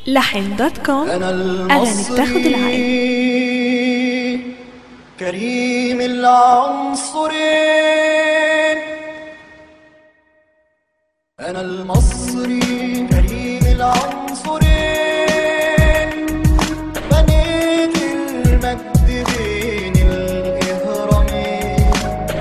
لحن دوت كوم أنا أغاني بتاخد العقل المصري كريم العنصرين أنا المصري كريم العنصرين بنيت المجد بين الإهرامين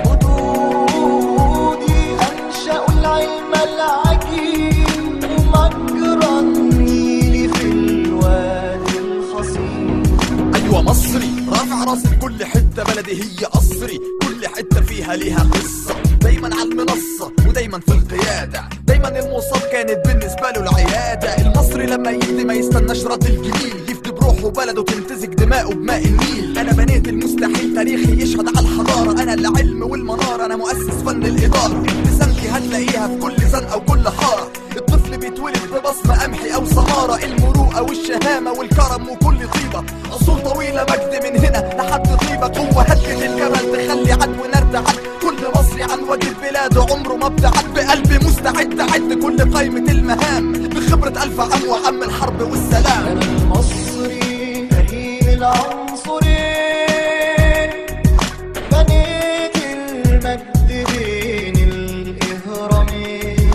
جدودي أنشأوا العلم العجيب ومجرى النيل في الوادي الخصيب ايوه مصري رافع راسي لكل حته بلدي هي قصري كل حته فيها ليها قصه دايما على المنصه ودايما في القياده دايما المصاب كانت بالنسبه له العياده المصري لما يدي ما يستناش رد الجميل يفدي بروحه بلده تمتزج دماؤه بماء النيل انا بنيت المستحيل تاريخي يشهد على الحضاره انا العلم والمناره انا مؤسس فن الاداره ابتسامتي هتلاقيها في كل زنقه وكل حاره الطفل بيتولد ببصمة قمحي أو سمارة المروءة والشهامة والكرم وكل طيبة عصور طويلة مجد من هنا لحد طيبة قوة هدت الجبل تخلي عدو نرتعد كل مصري عن وجه بلاده عمره ما ابتعد بقلبي مستعد أعد كل قايمة المهام بخبرة ألف عام وعم الحرب والسلام أنا المصري كريم العنصرين بنيت المجد بين الإهرامين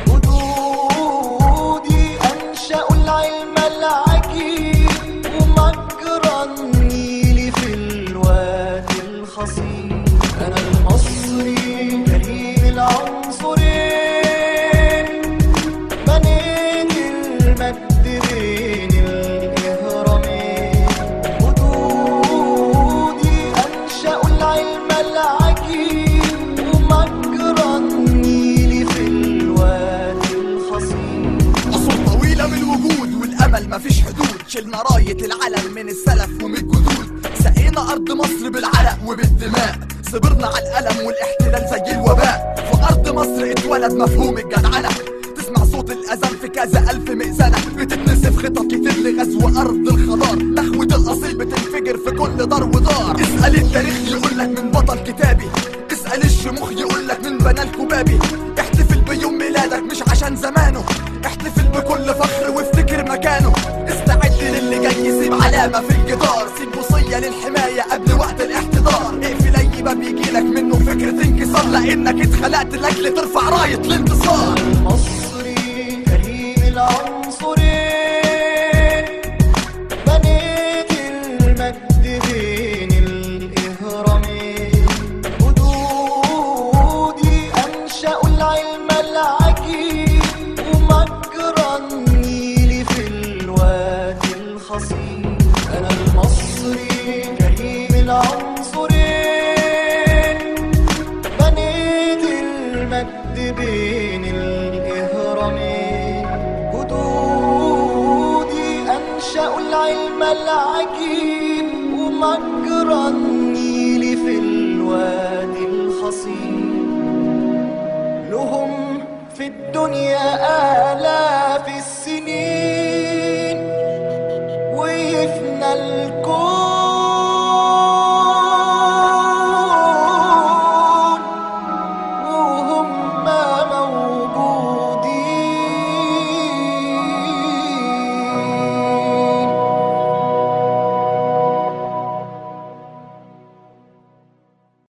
جدودي أنشأوا العلم العجيب ومجرى النيل في الوادي الخصيب أنا المصري كريم العنصرين بنيت المجد بين الإهرامين جدودي أنشأوا العلم العجيب ومجرى النيل في الوادي الخصيب عصور طويلة من الوجود والأمل مفيش حدود شلنا راية العلم من السلف ومن الجدود سقينا أرض مصر بالعرق وبالدماء صبرنا على الألم والاحتلال زي الوباء في أرض مصر اتولد مفهوم الجدعنة تسمع صوت الأذان في كذا ألف مئذنة بتتنسف خطط كتير لغزو أرض الخضار نخوة الأصيل بتنفجر في كل دار ودار اسأل التاريخ يقولك من بطل كتابي اسأل الشموخ يقولك من بنى الكبابي احتفل بيوم ميلادك مش عشان زمانه احتفل بكل فخر وافتكر مكانه استعد للي جاي يسيب علامة في الجدار سيب وصية للحماية قبل وقت الاحتضار اقفل اي باب يجيلك منه فكرة انكسار لانك اتخلقت لاجل ترفع راية الانتصار المصري كريم العنصرين بنيت المجد بين الإهرامين جدودي أنشأوا العلم العجيب ومجرى النيل في الوادي الخصيب أنا المصري كريم العنصرين بنيت المجد بين الإهرامين جدودي أنشأوا العلم العجيب ومجرى النيل في الوادي الخصيب لهم في الدنيا آلام